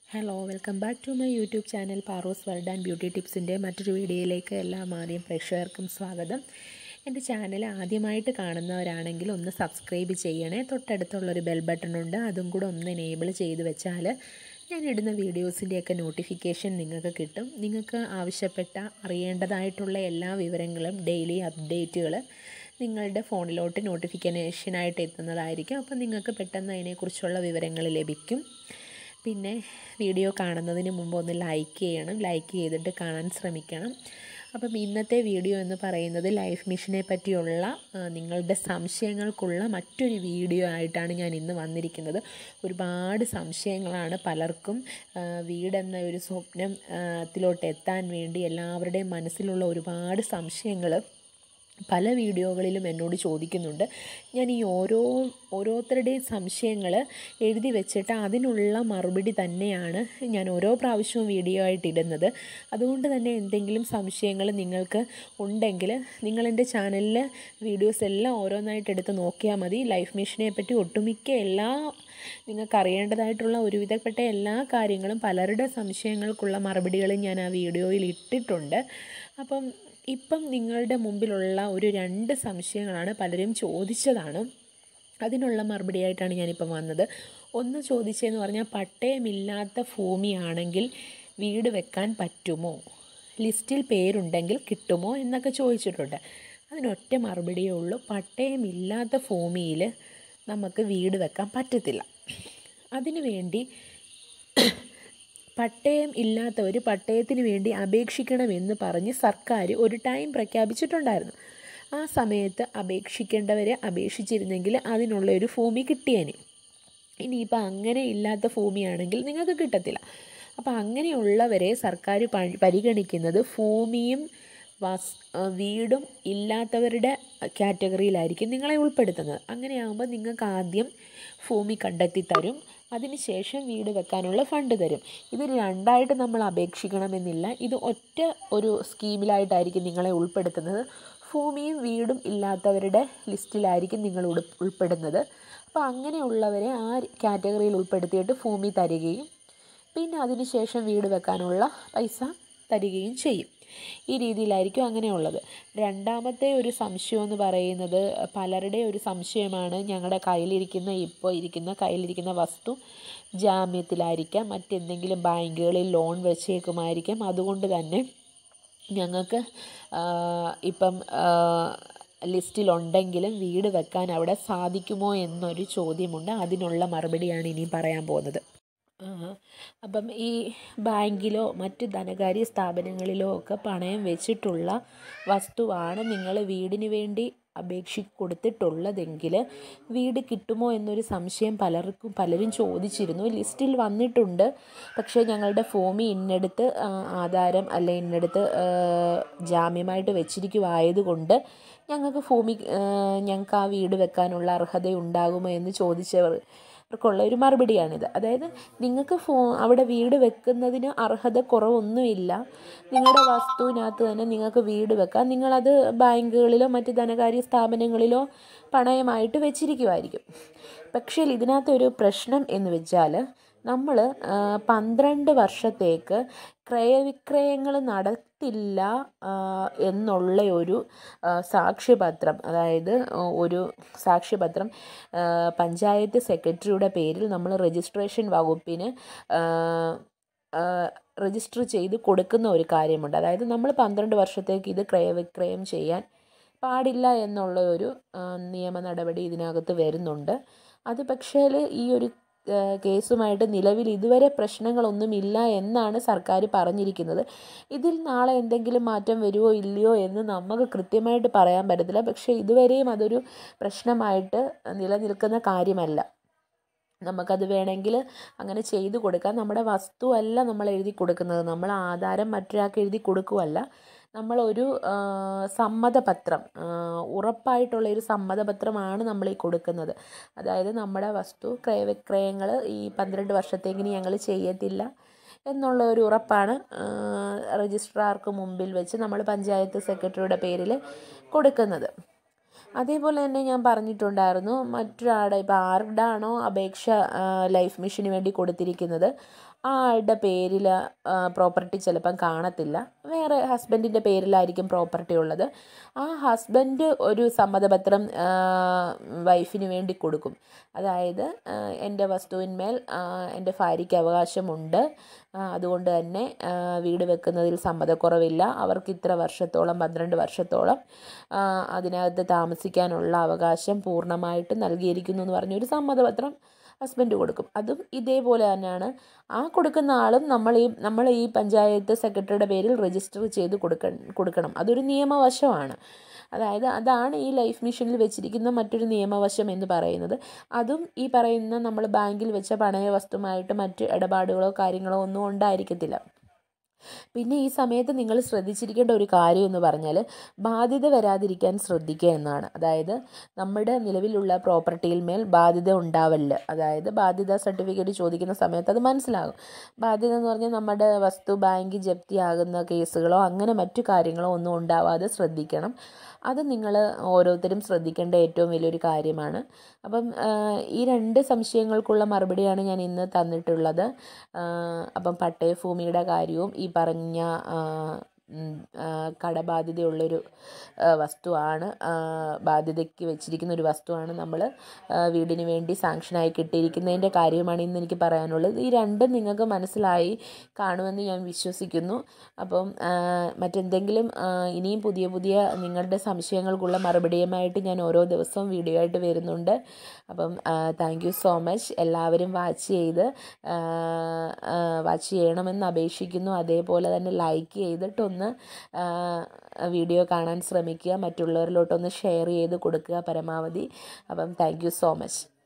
hello welcome back to my YouTube channel Paro's world and beauty ടിപ്സിൻ്റെ മറ്റൊരു വീഡിയോയിലേക്ക് എല്ലാ ആദ്യം പ്രേക്ഷകർക്കും സ്വാഗതം എൻ്റെ ചാനൽ ആദ്യമായിട്ട് കാണുന്നവരാണെങ്കിൽ ഒന്ന് സബ്സ്ക്രൈബ് ചെയ്യണേ തൊട്ടടുത്തുള്ളൊരു ബെൽ ബട്ടൺ ഉണ്ട് അതും കൂടെ ഒന്ന് എനേബിൾ ചെയ്ത് വെച്ചാൽ ഞാൻ ഇടുന്ന വീഡിയോസിൻ്റെയൊക്കെ നോട്ടിഫിക്കേഷൻ നിങ്ങൾക്ക് കിട്ടും നിങ്ങൾക്ക് ആവശ്യപ്പെട്ട അറിയേണ്ടതായിട്ടുള്ള എല്ലാ വിവരങ്ങളും ഡെയിലി അപ്ഡേറ്റുകൾ നിങ്ങളുടെ ഫോണിലോട്ട് നോട്ടിഫിക്കേഷനായിട്ട് എത്തുന്നതായിരിക്കും അപ്പോൾ നിങ്ങൾക്ക് പെട്ടെന്ന് അതിനെക്കുറിച്ചുള്ള വിവരങ്ങൾ ലഭിക്കും പിന്നെ വീഡിയോ കാണുന്നതിന് മുമ്പ് ഒന്ന് ലൈക്ക് ചെയ്യണം ലൈക്ക് ചെയ്തിട്ട് കാണാൻ ശ്രമിക്കണം അപ്പം ഇന്നത്തെ വീഡിയോ എന്ന് പറയുന്നത് ലൈഫ് മിഷനെ പറ്റിയുള്ള ആ, നിങ്ങളുടെ സംശയങ്ങൾക്കുള്ള മറ്റൊരു വീഡിയോ ആയിട്ടാണ് ഞാൻ ഇന്ന് വന്നിരിക്കുന്നത് ഒരുപാട് സംശയങ്ങളാണ് പലർക്കും ആ, വീടെന്ന ഒരു സ്വപ്നം ആ, ത്തിലോട്ട് എത്താൻ വേണ്ടി എല്ലാവരുടെയും മനസ്സിലുള്ള ഒരുപാട് സംശയങ്ങൾ പല വീഡിയോകളിലും എന്നോട് ചോദിക്കുന്നുണ്ട് ഞാൻ ഈ ഓരോ ഓരോരുത്തരുടെയും സംശയങ്ങൾ എഴുതി വെച്ചിട്ട് അതിനുള്ള മറുപടി തന്നെയാണ് ഞാൻ ഓരോ പ്രാവശ്യവും വീഡിയോ ആയിട്ട് ഇടുന്നത് അതുകൊണ്ട് തന്നെ എന്തെങ്കിലും സംശയങ്ങൾ നിങ്ങൾക്ക് ഉണ്ടെങ്കിൽ നിങ്ങൾ എൻ്റെ ചാനലിൽ വീഡിയോസ് എല്ലാം ഓരോന്നായിട്ട് എടുത്ത് നോക്കിയാൽ മതി ലൈഫ് മിഷനെ പറ്റി ഒട്ടുമിക്ക എല്ലാ നിങ്ങൾക്ക് അറിയേണ്ടതായിട്ടുള്ള ഒരുവിധപ്പെട്ട എല്ലാ കാര്യങ്ങളും പലരുടെ സംശയങ്ങൾക്കുള്ള മറുപടികളും ഞാൻ ആ വീഡിയോയിൽ ഇട്ടിട്ടുണ്ട് അപ്പം ഇപ്പം നിങ്ങളുടെ മുമ്പിലുള്ള ഒരു രണ്ട് സംശയങ്ങളാണ് പലരും ചോദിച്ചതാണ് അതിനുള്ള മറുപടിയായിട്ടാണ് ഞാനിപ്പം വന്നത് ഒന്ന് ചോദിച്ചതെന്ന് പറഞ്ഞാൽ പട്ടയമില്ലാത്ത ഭൂമിയാണെങ്കിൽ വീട് വെക്കാൻ പറ്റുമോ ലിസ്റ്റിൽ പേരുണ്ടെങ്കിൽ കിട്ടുമോ എന്നൊക്കെ ചോദിച്ചിട്ടുണ്ട് അതിനൊറ്റ മറുപടിയേ ഉള്ളൂ പട്ടയമില്ലാത്ത ഭൂമിയിൽ നമുക്ക് വീട് വെക്കാൻ പറ്റത്തില്ല അതിനു വേണ്ടി പട്ടയം ഇല്ലാത്തവർ പട്ടയത്തിന് വേണ്ടി അപേക്ഷിക്കണമെന്ന് പറഞ്ഞ് സർക്കാർ ഒരു ടൈം പ്രഖ്യാപിച്ചിട്ടുണ്ടായിരുന്നു ആ സമയത്ത് അപേക്ഷിക്കേണ്ടവരെ അപേക്ഷിച്ചിരുന്നെങ്കിൽ അതിനുള്ള ഒരു ഭൂമി കിട്ടിയേനെ ഇനിയിപ്പോൾ അങ്ങനെ ഇല്ലാത്ത ഭൂമിയാണെങ്കിൽ നിങ്ങൾക്ക് കിട്ടത്തില്ല അപ്പോൾ അങ്ങനെയുള്ളവരെ സർക്കാർ പ- പരിഗണിക്കുന്നത് ഭൂമിയും വസ് ആ, വീടും ഇല്ലാത്തവരുടെ കാറ്റഗറിയിലായിരിക്കും നിങ്ങളെ ഉൾപ്പെടുത്തുന്നത് അങ്ങനെയാകുമ്പോൾ നിങ്ങൾക്ക് ആദ്യം ഭൂമി കണ്ടെത്തി തരും അതിനുശേഷം വീട് വെക്കാനുള്ള ഫണ്ട് തരും ഇത് രണ്ടായിട്ട് നമ്മൾ അപേക്ഷിക്കണമെന്നില്ല ഇത് ഒറ്റ ഒരു സ്കീമിലായിട്ടായിരിക്കും നിങ്ങളെ ഉൾപ്പെടുത്തുന്നത് ഭൂമിയും വീടും ഇല്ലാത്തവരുടെ ലിസ്റ്റിലായിരിക്കും നിങ്ങൾ ഉൾ- ഉൾപ്പെടുന്നത് അപ്പോൾ അങ്ങനെയുള്ളവരെ ആ കാറ്റഗറിയിൽ ഉൾപ്പെടുത്തിയിട്ട് ഭൂമി തരികയും പിന്നെ അതിനുശേഷം വീട് വെക്കാനുള്ള പൈസ തരികയും ചെയ്യും ഈ രീതിയിലായിരിക്കും അങ്ങനെയുള്ളത് രണ്ടാമത്തെ ഒരു സംശയം എന്ന് പറയുന്നത് പലരുടെ ഒരു സംശയമാണ് ഞങ്ങളുടെ കയ്യിലിരിക്കുന്ന ഇപ്പോൾ ഇരിക്കുന്ന കയ്യിലിരിക്കുന്ന വസ്തു ജാമ്യത്തിലായിരിക്കാം മറ്റെന്തെങ്കിലും ബാങ്കുകളിൽ ലോൺ വെച്ചേക്കുമായിരിക്കാം അതുകൊണ്ട് തന്നെ ഞങ്ങൾക്ക് ആ, ഇപ്പം ആ, ലിസ്റ്റിലുണ്ടെങ്കിലും വീട് വെക്കാൻ അവിടെ സാധിക്കുമോ എന്നൊരു ചോദ്യമുണ്ട് അതിനുള്ള മറുപടിയാണ് ഇനി പറയാൻ പോകുന്നത് ആ, അപ്പം ഈ ബാങ്കിലോ മറ്റ് ധനകാര്യ സ്ഥാപനങ്ങളിലോ ഒക്കെ പണയം വെച്ചിട്ടുള്ള വസ്തുവാണ് നിങ്ങൾ വീടിന് വേണ്ടി അപേക്ഷി കൊടുത്തിട്ടുള്ളതെങ്കിൽ വീട് കിട്ടുമോ എന്നൊരു സംശയം പലർക്കും പലരും ചോദിച്ചിരുന്നു ലിസ്റ്റിൽ വന്നിട്ടുണ്ട് പക്ഷേ ഞങ്ങളുടെ ഭൂമി ഇന്നടുത്ത് ആ, ആധാരം അല്ലെ ഇന്നടുത്ത് ആ, ജാമ്യമായിട്ട് വെച്ചിരിക്കുവായതുകൊണ്ട് ഞങ്ങൾക്ക് ഭൂമി ആ, ഞങ്ങൾക്ക് ആ വീട് വെക്കാനുള്ള അർഹത ഉണ്ടാകുമോ എന്ന് ചോദിച്ചവർ അവർക്കുള്ള ഒരു മറുപടിയാണിത് അതായത് നിങ്ങൾക്ക് ഫോ അവിടെ വീട് വെക്കുന്നതിന് അർഹത കുറവൊന്നുമില്ല നിങ്ങളുടെ വസ്തുവിനകത്ത് തന്നെ നിങ്ങൾക്ക് വീട് വെക്കാം നിങ്ങളത് ബാങ്കുകളിലോ മറ്റ് ധനകാര്യ സ്ഥാപനങ്ങളിലോ പണയമായിട്ട് വെച്ചിരിക്കുമായിരിക്കും പക്ഷേ ഇതിനകത്തൊരു പ്രശ്നം എന്ന് വെച്ചാൽ നമ്മൾ പന്ത്രണ്ട് വർഷത്തേക്ക് ക്രയവിക്രയങ്ങൾ നടത്തില്ല ആ, എന്നുള്ള ഒരു ആ, സാക്ഷ്യപത്രം അതായത് ആ, ഒരു സാക്ഷ്യപത്രം ആ, പഞ്ചായത്ത് സെക്രട്ടറിയുടെ പേരിൽ നമ്മൾ രജിസ്ട്രേഷൻ വകുപ്പിന് ആ, ആ, രജിസ്റ്റർ ചെയ്ത് കൊടുക്കുന്ന ഒരു കാര്യമുണ്ട് അതായത് നമ്മൾ പന്ത്രണ്ട് വർഷത്തേക്ക് ഇത് ക്രയവിക്രയം ചെയ്യാൻ പാടില്ല എന്നുള്ള ഒരു ആ, നിയമ നടപടി ഇതിനകത്ത് വരുന്നുണ്ട് അത് പക്ഷേ ഈ ഒരു ആ, കേസുമായിട്ട് നിലവിൽ ഇതുവരെ പ്രശ്നങ്ങളൊന്നുമില്ല എന്നാണ് സർക്കാർ പറഞ്ഞിരിക്കുന്നത് ഇതിൽ നാളെ എന്തെങ്കിലും മാറ്റം വരുമോ ഇല്ലയോ എന്ന് നമുക്ക് കൃത്യമായിട്ട് പറയാൻ പറ്റത്തില്ല പക്ഷേ ഇതുവരെയും അതൊരു പ്രശ്നമായിട്ട് നിലനിൽക്കുന്ന കാര്യമല്ല നമുക്കത് വേണമെങ്കിൽ അങ്ങനെ ചെയ്തു കൊടുക്കാം നമ്മുടെ വസ്തു അല്ല നമ്മൾ എഴുതി കൊടുക്കുന്നത് നമ്മൾ ആധാരം മറ്റൊരാൾക്ക് എഴുതി കൊടുക്കുകയല്ല നമ്മളൊരു ആ, സമ്മതപത്രം ആ, ഉറപ്പായിട്ടുള്ള ഒരു സമ്മതപത്രമാണ് നമ്മൾ ഈ കൊടുക്കുന്നത് അതായത് നമ്മുടെ വസ്തു ക്രയവിക്രയങ്ങൾ ഈ പന്ത്രണ്ട് വർഷത്തേക്കിന് ഞങ്ങൾ ചെയ്യത്തില്ല എന്നുള്ള ഒരു ഉറപ്പാണ് ആ, രജിസ്ട്രാർക്ക് മുമ്പിൽ വെച്ച് നമ്മൾ പഞ്ചായത്ത് സെക്രട്ടറിയുടെ പേരിൽ കൊടുക്കുന്നത് അതേപോലെ തന്നെ ഞാൻ പറഞ്ഞിട്ടുണ്ടായിരുന്നു മറ്റൊരാളുടെ ഇപ്പോൾ ആരുടാണോ അപേക്ഷ ലൈഫ് മിഷന് വേണ്ടി കൊടുത്തിരിക്കുന്നത് ആ ആളുടെ പേരിൽ പ്രോപ്പർട്ടി ചിലപ്പം കാണത്തില്ല വേറെ ഹസ്ബൻഡിൻ്റെ പേരിലായിരിക്കും പ്രോപ്പർട്ടി ഉള്ളത് ആ ഹസ്ബൻഡ് ഒരു സമ്മതപത്രം വൈഫിന് വേണ്ടി കൊടുക്കും അതായത് എൻ്റെ വസ്തുവിന്മേൽ എൻ്റെ ഭാര്യയ്ക്ക് അവകാശമുണ്ട് അതുകൊണ്ട് തന്നെ വീട് വെക്കുന്നതിൽ സമ്മതക്കുറവില്ല അവർക്ക് ഇത്ര വർഷത്തോളം പന്ത്രണ്ട് വർഷത്തോളം അതിനകത്ത് താമസിക്കാനുള്ള അവകാശം പൂർണ്ണമായിട്ട് നൽകിയിരിക്കുന്നു എന്ന് പറഞ്ഞൊരു സമ്മതപത്രം ഹസ്ബൻഡ് കൊടുക്കും അതും ഇതേപോലെ തന്നെയാണ് ആ കൊടുക്കുന്ന ആളും നമ്മൾ ഈ നമ്മൾ ഈ പഞ്ചായത്ത് സെക്രട്ടറിയുടെ പേരിൽ രജിസ്റ്റർ ചെയ്ത് കൊടുക്ക കൊടുക്കണം അതൊരു നിയമവശമാണ് അതായത് അതാണ് ഈ ലൈഫ് മിഷനിൽ വെച്ചിരിക്കുന്ന മറ്റൊരു നിയമവശം എന്ന് പറയുന്നത് അതും ഈ പറയുന്ന നമ്മൾ ബാങ്കിൽ വെച്ച പണയ വസ്തുമായിട്ട് മറ്റ് ഇടപാടുകളോ കാര്യങ്ങളോ ഒന്നും ഉണ്ടായിരിക്കത്തില്ല പിന്നെ ഈ സമയത്ത് നിങ്ങൾ ശ്രദ്ധിച്ചിരിക്കേണ്ട ഒരു കാര്യം എന്ന് പറഞ്ഞാൽ ബാധ്യത വരാതിരിക്കാൻ ശ്രദ്ധിക്കുക എന്നാണ് അതായത് നമ്മുടെ നിലവിലുള്ള പ്രോപ്പർട്ടിയിൽ മേൽ ബാധ്യത ഉണ്ടാവല്ല അതായത് ബാധ്യത സർട്ടിഫിക്കറ്റ് ചോദിക്കുന്ന സമയത്ത് അത് മനസ്സിലാകും ബാധ്യത എന്ന് പറഞ്ഞാൽ നമ്മുടെ വസ്തു ബാങ്ക് ജപ്തിയാകുന്ന കേസുകളോ അങ്ങനെ മറ്റു കാര്യങ്ങളോ ഒന്നും ഉണ്ടാവാതെ ശ്രദ്ധിക്കണം അത് നിങ്ങൾ ഓരോരുത്തരും ശ്രദ്ധിക്കേണ്ട ഏറ്റവും വലിയൊരു കാര്യമാണ് അപ്പം ഈ രണ്ട് സംശയങ്ങൾക്കുള്ള മറുപടിയാണ് ഞാൻ ഇന്ന് തന്നിട്ടുള്ളത് അപ്പം പട്ടയഭൂമിയുടെ കാര്യവും ഈ പറഞ്ഞ കടബാധ്യതയുള്ളൊരു വസ്തുവാണ് ബാധ്യതയ്ക്ക് വെച്ചിരിക്കുന്ന ഒരു വസ്തുവാണ് നമ്മൾ വീടിന് വേണ്ടി സാങ്ഷനായി കിട്ടിയിരിക്കുന്നതിൻ്റെ കാര്യമാണ് ഇന്ന് എനിക്ക് പറയാനുള്ളത് ഈ രണ്ടും നിങ്ങൾക്ക് മനസ്സിലായി കാണുമെന്ന് ഞാൻ വിശ്വസിക്കുന്നു അപ്പം മറ്റെന്തെങ്കിലും ഇനിയും പുതിയ പുതിയ നിങ്ങളുടെ സംശയങ്ങൾക്കുള്ള മറുപടിയുമായിട്ട് ഞാൻ ഓരോ ദിവസവും വീഡിയോ ആയിട്ട് വരുന്നുണ്ട് അപ്പം താങ്ക് യു സോ മച്ച് എല്ലാവരും വാച്ച് ചെയ്ത് വാച്ച് ചെയ്യണമെന്ന് അപേക്ഷിക്കുന്നു അതേപോലെ തന്നെ ലൈക്ക് ചെയ്തിട്ടൊന്ന് വീഡിയോ കാണാൻ ശ്രമിക്കുക മറ്റുള്ളവരിലോട്ടൊന്ന് ഷെയർ ചെയ്ത് കൊടുക്കുക പരമാവധി അപ്പം താങ്ക് യു സോ മച്ച്